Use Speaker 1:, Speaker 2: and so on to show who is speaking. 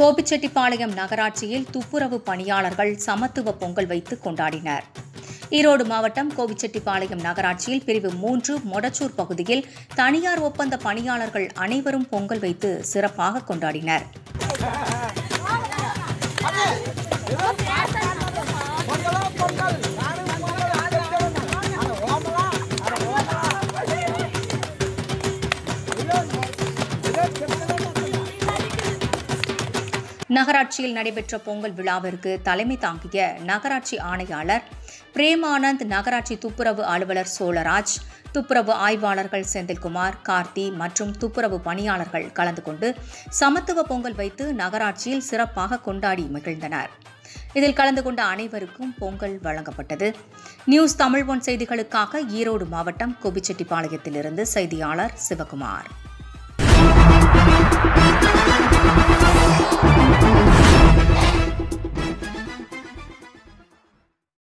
Speaker 1: கோபிச்செட்டிப்பாளையம் நகராட்சியில் துப்புரவு பணியாளர்கள் சமத்துவ பொங்கல் வைத்து கொண்டாடினர் ஈரோடு மாவட்டம் கோபிச்செட்டிப்பாளையம் நகராட்சியில் பிரிவு மூன்று மொடச்சூர் பகுதியில் தனியார் ஒப்பந்த பணியாளர்கள் அனைவரும் பொங்கல் வைத்து சிறப்பாக கொண்டாடினர் நகராட்சியில் நடைபெற்ற பொங்கல் விழாவிற்கு தலைமை தாங்கிய நகராட்சி ஆணையாளர் பிரேமானந்த் நகராட்சி துப்புரவு அலுவலர் சோழராஜ் துப்புரவு ஆய்வாளர்கள் செந்தில்குமார் கார்த்தி மற்றும் துப்புரவு பணியாளர்கள் கலந்து கொண்டு சமத்துவ பொங்கல் வைத்து நகராட்சியில் சிறப்பாக கொண்டாடி மகிழ்ந்தனர் இதில் கலந்து கொண்ட அனைவருக்கும் பொங்கல் வழங்கப்பட்டது நியூஸ் தமிழ் ஒன் செய்திகளுக்காக ஈரோடு மாவட்டம் கோபிச்செட்டிப்பாளையத்திலிருந்து செய்தியாளர் சிவகுமார்